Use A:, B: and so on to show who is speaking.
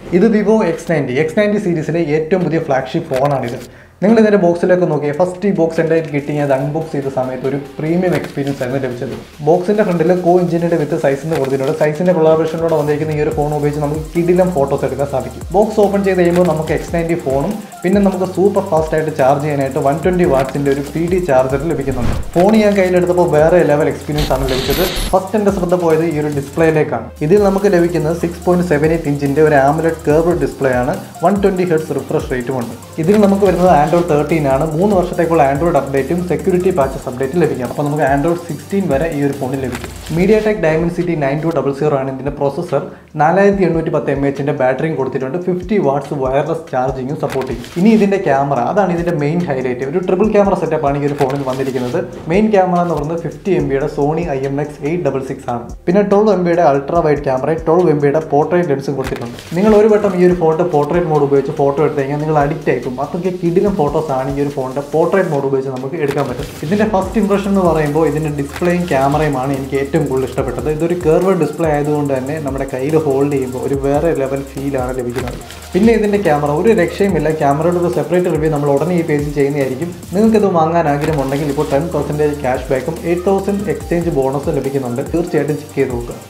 A: ഇത് Vivo X ninety X ninety സീരീസിലെ ഏറ്റവും പുതിയ ഫ്ലാഗ്ഷിപ്പ് ഫോണാണിത് നിങ്ങൾ ഇതിൻ്റെ ബോക്സിലേക്ക് നോക്കിയാൽ ഫസ്റ്റ് ഈ ബോക്സ് എൻ്റെ കയ്യിൽ കിട്ടി ഞാൻ അൺബോക്സ് ചെയ്ത സമയത്ത് ഒരു പ്രീമിയം എക്സ്പീരിയൻസ് ആയിരുന്നു ലഭിച്ചത് ബോക്സിൻ്റെ ഫ്രണ്ടിൽ കോ ഇഞ്ചിൻ്റെ വിത്ത് സൈസിൻ്റെ കൊടുത്തിട്ടുണ്ട് സൈസിൻ്റെ കൊളാബറേഷനിലൂടെ വന്നിരിക്കുന്ന ഈ ഒരു ഫോൺ ഉപയോഗിച്ച് നമുക്ക് കിടിലം ഫോട്ടോസ് എടുക്കാൻ സാധിക്കും ബോക്സ് ഓപ്പൺ ചെയ്ത് കഴിയുമ്പോൾ നമുക്ക് എക്സ് നയൻറ്റി ഫോണും പിന്നെ നമുക്ക് സൂപ്പർ ഫാസ്റ്റ് ആയിട്ട് ചാർജ് ചെയ്യാനായിട്ട് വൺ ട്വൻറ്റി വാട്ട്സിൻ്റെ ഒരു പി ഡി ചാർജർ ലഭിക്കുന്നുണ്ട് ഫോൺ ഞാൻ കയ്യിലെടുത്തപ്പോൾ വേറെ ലെവൽ എക്സ്പീരിയൻസ് ആണ് ലഭിച്ചത് ഫസ്റ്റ് എൻ്റെ ശ്രദ്ധ പോയത് ഈ ഒരു ഡിസ്പ്ലേയിലേക്കാണ് ഇതിൽ നമുക്ക് ലഭിക്കുന്നത് സിക്സ് പോയിന്റ് സെവൻ എയ്റ്റ് ഇഞ്ചിൻ്റെ ഒരു ആമുലറ്റ് കേർവ് ഡിസ്പ്ലേ ആണ് വൺ ട്വൻറ്റി ഹെഡ്സ് റിഫ്രഷ് റേറ്റും ഉണ്ട് ഇതിൽ നമുക്ക് വരുന്നത് ആൻഡ്രോയിഡ് തേർട്ടീൻ ആണ് മൂന്ന് വർഷത്തേക്കുള്ള ആൻഡ്രോയിഡ് അപ്ഡേറ്റും സെക്യൂരിറ്റി പാച്ചസ് അപ്ഡേറ്റും ലഭിക്കും അപ്പോൾ നമുക്ക് ആൻഡ്രോയിഡ് സിക്സ്റ്റീൻ വരെ ഈ ഒരു ഫോണിൽ ലഭിക്കും MediaTek Dimensity nine two double zero ആണ് ഇതിൻ്റെ പ്രോസസ്സർ നാലായിരത്തി എണ്ണൂറ്റി പത്ത് എം എച്ചിൻ്റെ ബാറ്ററിയും കൊടുത്തിട്ടുണ്ട് ഫിഫ്റ്റി വാട്ട്സ് വയർലെസ് ചാർജിങ്ങും സപ്പോർട്ട് ചെയ്യും ഇനി ഇതിൻ്റെ ക്യാമറ അതാണ് ഇതിൻ്റെ മെയിൻ ഹൈലൈറ്റ് ഒരു ട്രിപ്പിൾ ക്യാമറ സെറ്റപ്പ് ആണ് ഈ ഒരു ഫോണിൽ വന്നിരിക്കുന്നത് മെയിൻ ക്യാമറ എന്ന് പറയുന്നത് ഫിഫ്റ്റി എം ബിയുടെ Sony I M X eight double six ആണ് പിന്നെ ട്വൽവ് എം ബിയുടെ ultra wide camera twelve M ബിയുടെ പോർട്രേറ്റ് ലെൻസും കൊടുത്തിട്ടുണ്ട് നിങ്ങൾ ഒരു വട്ടം ഈ ഒരു ഫോട്ടോ പോർട്രേറ്റ് മോഡ് ഉപയോഗിച്ച് ഫോട്ടോ എടുത്തു കഴിഞ്ഞാൽ നിങ്ങൾ അഡിക്റ്റ് ആയിക്കും അത്രയ്ക്ക് കിടിലം ഫോട്ടോസ് ആണ് ഈ ഒരു ഫോണിൻ്റെ പോർട്രേറ്റ് മോഡ് ഉപയോഗിച്ച് നമുക്ക് എടുക്കാൻ പറ്റും ഇതിൻ്റെ ഫസ്റ്റ് ഇംപ്രഷൻ എന്ന് പറയുമ്പോൾ ഇതിൻ്റെ ഡിസ്പ്ലേയും ക്യാമറയുമാണ് എനിക്ക് ഏറ്റവും കൂടുതൽ ഇഷ്ടപ്പെട്ടത് ഇതൊരു കർവ് ഡിസ്പ്ലേ ആയതുകൊണ്ട് തന്നെ നമ്മുടെ കയ്യിൽ ഹോൾഡ് ചെയ്യുമ്പോൾ ഒരു വേറെ ലെവൽ ഫീലാണ് ലഭിക്കുന്നത് പിന്നെ ഇതിൻ്റെ ക്യാമറ ഒരു രക്ഷയുമില്ല ക്യാമറയുടെ ഒരു സെപ്പറേറ്റ് റിവ്യൂ നമ്മൾ ഉടനെ ഈ പേജിൽ ചെയ്യുന്നതായിരിക്കും നിങ്ങൾക്ക് ഇത് വാങ്ങാൻ ആഗ്രഹമുണ്ടെങ്കിൽ ഇപ്പോൾ ടെൻ പെർസെൻറ്റേജ് ക്യാഷ് ബാക്കും എയ്റ്റ് തൗസൻഡ് എക്സ്ചേഞ്ച് ബോണസും ലഭിക്കുന്നുണ്ട് തീർച്ചയായിട്ടും ചെക്ക് ചെയ്ത് നോക്കുക